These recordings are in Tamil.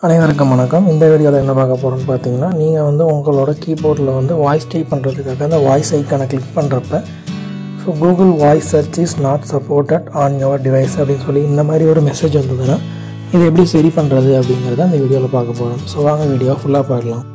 அனைவருக்கும் வணக்கம் இந்த வீடியோவில் என்ன பார்க்க போகிறோம்னு பார்த்தீங்கன்னா நீங்கள் வந்து உங்களோட கீபோர்டில் வந்து வாய்ஸ் டைப் பண்ணுறதுக்காக அந்த வாய்ஸ் ஐக்கானை கிளிக் பண்ணுறப்ப so Google voice search is not supported on your device அப்படின்னு சொல்லி இந்த மாதிரி ஒரு மெசேஜ் வந்ததுன்னா இது எப்படி சரி பண்ணுறது அப்படிங்கிறத அந்த வீடியோவில் பார்க்க போகிறோம் ஸோ வாங்க வீடியோ ஃபுல்லாக பார்க்கலாம்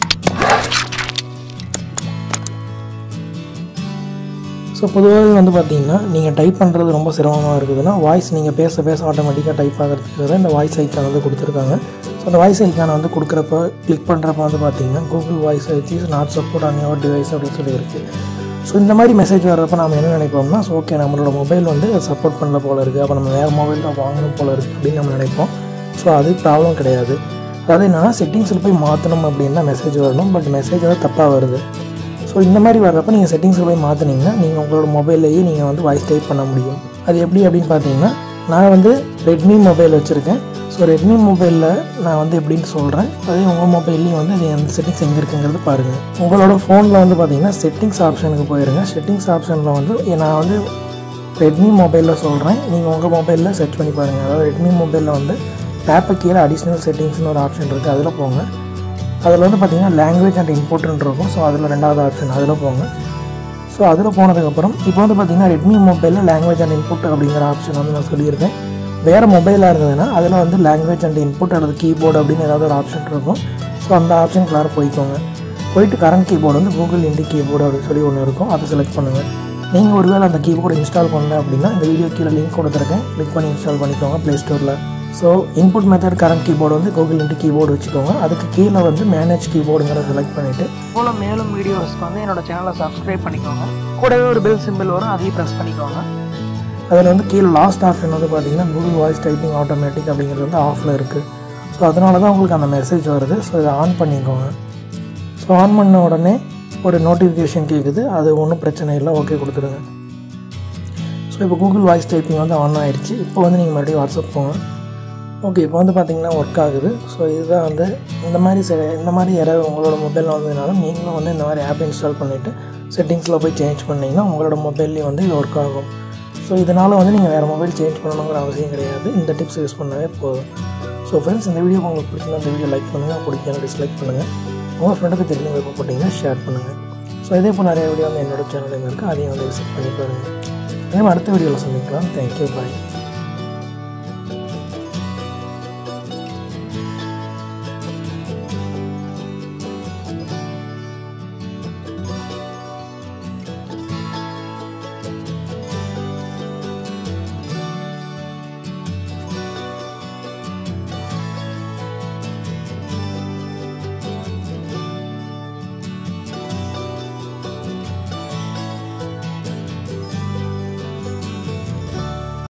ஸோ பொதுவாகவே வந்து பார்த்தீங்கன்னா நீங்கள் டைப் பண்ணுறது ரொம்ப சிரமமாக இருக்குதுன்னா வாய்ஸ் நீங்கள் பேச பேச ஆட்டோமேட்டிக்காக டைப் ஆகிறதுக்கு தான் இந்த வாய்ஸ் ஐக்கான் வந்து கொடுத்துருக்காங்க ஸோ அந்த வாய்ஸ் ஐக்கானை வந்து கொடுக்குறப்ப கிளிக் பண்ணுறப்ப வந்து பார்த்தீங்கன்னா Google voice is not support on your device அப்படின்னு சொல்லி இருக்குது ஸோ இந்த மாதிரி மெசேஜ் வர்றப்ப நம்ம என்ன நினைப்போம்னா ஸோ ஓகே நம்மளோட மொபைல் வந்து சப்போர்ட் பண்ணல போல இருக்குது அப்போ நம்ம வேறு மொபைல் தான் வாங்கணும் போல இருக்குது அப்படின்னு நம்ம நினைப்போம் ஸோ அது ப்ராப்ளம் கிடையாது அதாவது என்னன்னா செட்டிங்ஸில் போய் மாற்றணும் அப்படின்னு தான் மெசேஜ் வரணும் பட் மெசேஜ் வந்து தப்பாக வருது ஸோ இந்த மாதிரி வர்றப்ப நீங்கள் செட்டிங்ஸில் போய் மாற்றினீங்கன்னா நீங்கள் உங்களோட மொபைல்லையே நீங்கள் வந்து வாய்ஸ் டைப் பண்ண முடியும் அது எப்படி அப்படின்னு பார்த்தீங்கன்னா நான் வந்து ரெட்மி மொபைல் வச்சுருக்கேன் ஸோ ரெட்மி மொபைலில் நான் வந்து எப்படின்னு சொல்கிறேன் அதே உங்கள் மொபைல்லையும் வந்து அது அந்த செட்டிங்ஸ் எங்கே இருக்குங்கிறது பாருங்கள் உங்களோட ஃபோனில் வந்து பார்த்தீங்கன்னா செட்டிங்ஸ் ஆப்ஷனுக்கு போயிருங்க செட்டிங்ஸ் ஆப்ஷனில் வந்து நான் வந்து ரெட்மி மொபைலில் சொல்கிறேன் நீங்கள் உங்கள் மொபைலில் செர்ச் பண்ணி பாருங்கள் அதாவது ரெட்மி மொபைலில் வந்து ஆப்பை கீழே அடிஷ்னல் செட்டிங்ஸ்னு ஒரு ஆப்ஷன் இருக்குது அதில் போங்க அதில் வந்து பார்த்தீங்கன்னா லாங்குவேஜ் அண்ட் இம்போர்ட்னு இருக்கும் ஸோ அதில் ரெண்டாவது ஆப்ஷன் அதில் போங்க ஸோ அதில் போனதுக்கப்புறம் இப்போ வந்து பார்த்தீங்கன்னா ரெட்மி மொபைலில் லாங்குவேஜ் அண்ட் இன்புட் அப்படிங்கிற ஆப்ஷன் வந்து நான் சொல்லியிருக்கேன் வேறு மொபைலாக இருந்ததுன்னா அதில் வந்து லாங்குவேஜ் அண்ட் இன்புட் அல்லது கீபோர்டு அப்படின்னு ஏதாவது ஒரு ஆப்ஷன் இருக்கும் ஸோ அந்த ஆப்ஷனுக்குள்ளார போய்க்கோங்க போயிட்டு கரண்ட் கீபோர்டு வந்து கூகுள் இண்டி கீபோர்டு அப்படின்னு சொல்லி ஒன்று இருக்கும் அதை செலக்ட் பண்ணுங்கள் நீங்கள் ஒருவேளை அந்த கீபோர்டு இன்ஸ்டால் பண்ணல அப்படின்னா இந்த வீடியோ கீழே லிங்க் கொடுத்துருக்கேன் கிளிக் பண்ணி இன்ஸ்டால் பண்ணிக்கோங்க ப்ளே ஸ்டோரில் so input method current keyboard வந்து கூகுள் இன்ட்டு கீபோர்டு வச்சுக்கோங்க அதுக்கு கீழே வந்து மேனேஜ் கீபோர்டுங்கிறத செலக்ட் பண்ணிவிட்டு போல மேலும் வீடியோஸ்க்கு வந்து என்னோட சேனலை சப்ஸ்கிரைப் பண்ணிக்கோங்க கூடவே ஒரு பெல் சிம்பிள் வரும் அதையும் ப்ரெஸ் பண்ணிக்கோங்க அதில் வந்து கீழே லாஸ்ட் ஆப்ஷன் வந்து பார்த்தீங்கன்னா கூகுள் வாய்ஸ் டைப்பிங் ஆட்டோமேட்டிக் அப்படிங்கிறது வந்து ஆஃபில் இருக்குது ஸோ அதனால தான் உங்களுக்கு அந்த மெசேஜ் வருது ஸோ இதை ஆன் பண்ணிக்கோங்க ஸோ ஆன் பண்ண உடனே ஒரு நோட்டிஃபிகேஷன் கேட்குது அது ஒன்றும் பிரச்சனை இல்லை ஓகே கொடுத்துருங்க ஸோ இப்போ கூகுள் வாய்ஸ் டைப்பிங் வந்து ஆன் ஆயிடுச்சு இப்போ வந்து நீங்கள் மறுபடியும் வாட்ஸ்அப் போங்க ஓகே இப்போ வந்து பார்த்தீங்கன்னா ஒர்க் ஆகுது ஸோ இதுதான் வந்து இந்த மாதிரி செ இந்த மாதிரி யாராவது உங்களோட மொபைலில் வந்ததுனாலும் நீங்களும் வந்து இந்த மாதிரி ஆப் இன்ஸ்டால் பண்ணிவிட்டு செட்டிங்ஸில் போய் சேஞ்ச் பண்ணிங்கன்னா உங்களோட மொபைல்லையும் வந்து இது ஒர்க் ஆகும் ஸோ இதனால் வந்து நீங்கள் வேறு மொபைல் சேஞ்ச் பண்ணணுங்கிற அவசியம் கிடையாது இந்த டிப்ஸ் யூஸ் பண்ணவே போதும் ஸோ ஃப்ரெண்ட்ஸ் இந்த வீடியோ உங்களுக்கு பிடிச்சிருந்தா இந்த வீடியோ லைக் பண்ணுங்கள் பிடிக்கணும் டிஸ்லைக் பண்ணுங்கள் உங்கள் ஃப்ரெண்டுக்கு தெரிஞ்ச விருப்பப்பட்டீங்கன்னா ஷேர் பண்ணுங்கள் ஸோ இதே போல் நிறைய வீடியோ வந்து என்னோட சேனலில் இருக்குது அதையும் வந்து விசிட் பண்ணி பாருங்கள் அதே மாதிரி அடுத்த வீடியோவில் சந்திக்கலாம் தேங்க்யூ பாய்